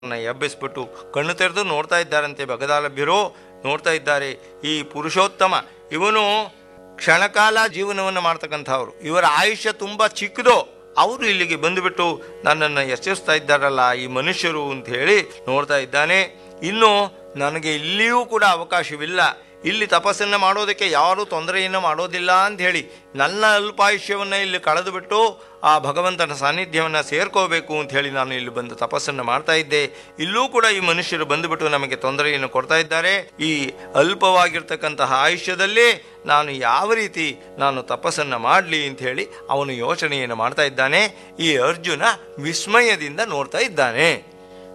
ಎಬ್ಬಿಸ್ಬಿಟ್ಟು ಕಣ್ಣು ತೆರೆದು ನೋಡ್ತಾ ಇದ್ದಾರಂತೆ ಭಗದಾಲಭ್ಯರು ನೋಡ್ತಾ ಇದ್ದಾರೆ ಈ ಪುರುಷೋತ್ತಮ ಇವನು ಕ್ಷಣಕಾಲ ಜೀವನವನ್ನು ಮಾಡ್ತಕ್ಕಂಥವ್ರು ಇವರ ಆಯುಷ್ಯ ತುಂಬ ಚಿಕ್ಕದು ಅವರು ಇಲ್ಲಿಗೆ ಬಂದುಬಿಟ್ಟು ನನ್ನನ್ನು ಎಚ್ಚರಿಸ್ತಾ ಇದ್ದಾರಲ್ಲ ಈ ಮನುಷ್ಯರು ಅಂತ ಹೇಳಿ ನೋಡ್ತಾ ಇದ್ದಾನೆ ಇನ್ನು ನನಗೆ ಇಲ್ಲಿಯೂ ಕೂಡ ಅವಕಾಶವಿಲ್ಲ ಇಲ್ಲಿ ತಪಸ್ಸನ್ನು ಮಾಡೋದಕ್ಕೆ ಯಾರೂ ತೊಂದರೆಯನ್ನು ಮಾಡೋದಿಲ್ಲ ಅಂತ ಹೇಳಿ ನನ್ನ ಅಲ್ಪಾಯುಷ್ಯವನ್ನು ಇಲ್ಲಿ ಕಳೆದು ಬಿಟ್ಟು ಆ ಭಗವಂತನ ಸಾನ್ನಿಧ್ಯವನ್ನು ಸೇರ್ಕೋಬೇಕು ಅಂತ ಹೇಳಿ ನಾನು ಇಲ್ಲಿ ಬಂದು ತಪಸ್ಸನ್ನು ಮಾಡ್ತಾ ಇದ್ದೆ ಇಲ್ಲೂ ಕೂಡ ಈ ಮನುಷ್ಯರು ಬಂದುಬಿಟ್ಟು ನಮಗೆ ತೊಂದರೆಯನ್ನು ಕೊಡ್ತಾ ಇದ್ದಾರೆ ಈ ಅಲ್ಪವಾಗಿರ್ತಕ್ಕಂತಹ ಆಯುಷ್ಯದಲ್ಲಿ ನಾನು ಯಾವ ರೀತಿ ನಾನು ತಪಸ್ಸನ್ನು ಮಾಡಲಿ ಅಂತ ಹೇಳಿ ಅವನು ಯೋಚನೆಯನ್ನು ಮಾಡ್ತಾ ಇದ್ದಾನೆ ಈ ಅರ್ಜುನ ವಿಸ್ಮಯದಿಂದ ನೋಡ್ತಾ ಇದ್ದಾನೆ